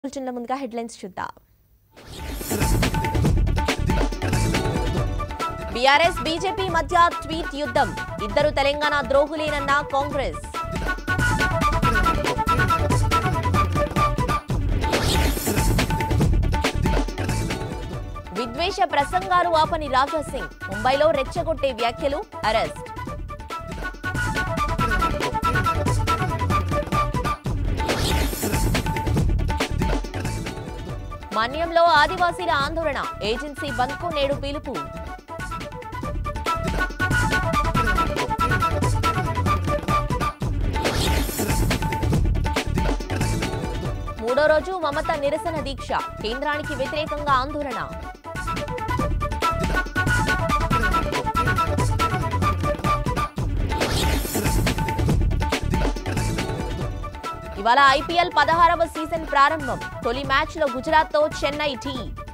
బులెటిన్ల ముందుగా హెడ్లైన్స్ చూద్దాం BRS BJP మధ్య ట్వీట్ యుద్ధం ఇద్దరు తెలంగాణ ద్రోహులేనన్న కాంగ్రెస్ విద్వేష ప్రసంగాలు ఆపని రాజా సింగ్ ముంబైలో రెచ్చగొట్టే వ్యాఖ్యలు అరెస్ట్ మన్యంలో ఆదివాసీల ఆందోళన ఏజెన్సీ బంద్కు నేడు పిలుపు మూడో రోజు మమత నిరసన దీక్ష కేంద్రానికి వ్యతిరేకంగా ఆందోళన ఇవాళ ఐపీఎల్ పదహారవ సీజన్ ప్రారంభం తొలి మ్యాచ్లో గుజరాత్తో చెన్నై టీ